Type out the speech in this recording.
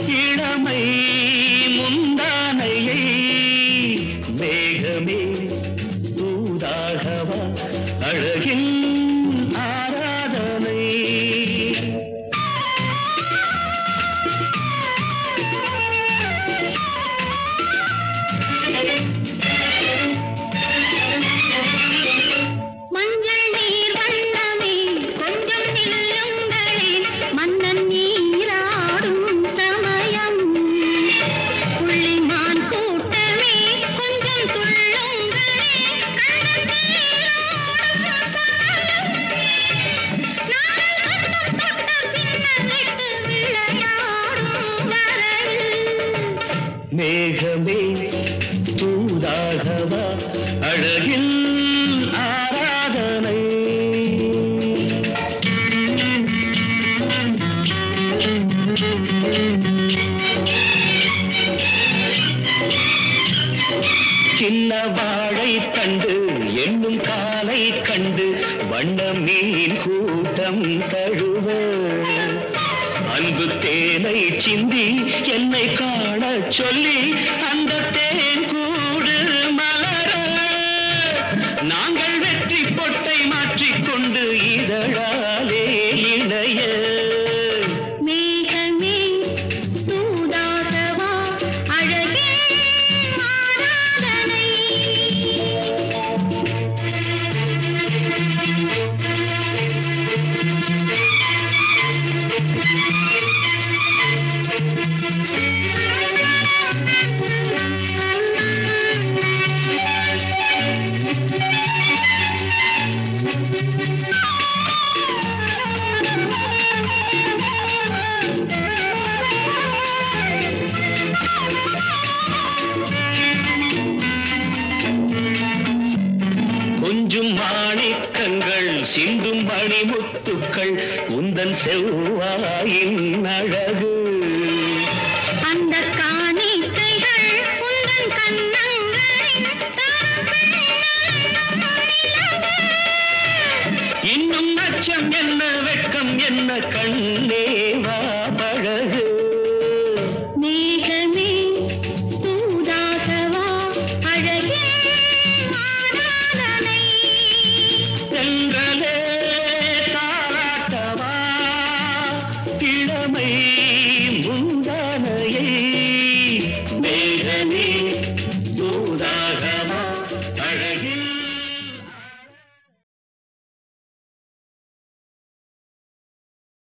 இளமை முந்தானையை மேகமே தூதாகவா அழகின் ஆராதனை மஞ்சள் நீர் வண்ணமே கொஞ்சம் நில்லுங்களே மன்னன் நீராடும் சமயம் புள்ளிமான் கூட்டமே கொஞ்சம் துள்ளுங்களே கண்ணன் நீராடும் சமயம் நாடல் வண்ணம் தொட்ட பின்னலிட்டு விளையாடும் வரவில் மேகமே தூதாகவா அழகில் ஆராதனை சின்ன வாழை கண்டு என்னும் காலை கண்டு வண்ண மீன் கூட்டம் தழுவ அன்பு தேனை சிந்தி என்னை காண சொல்லி அந்த தேன் கூடு மலர நாங்கள் வெற்றி பொட்டை மாற்றிக்கொண்டு இதழாலே இணைய மேகமே தூதாகவா அழகே ஆராதனை கொஞ்சும் மாணிக்கங்கள் சிந்தும் மணிமுத்துக்கள் உந்தன் செவ்வாயின் அழகு அந்த காணிக்கைகள் உந்தன் கண்ணங்களின் இன்னும் அச்சம் என்ன வெட்கம் என்ன கண்ணே வா பழகு மேகமே தூதாகவா அழகே ஆராதனை சென்றலே தாராட்டவா இளமை முந்தானையை மேகமே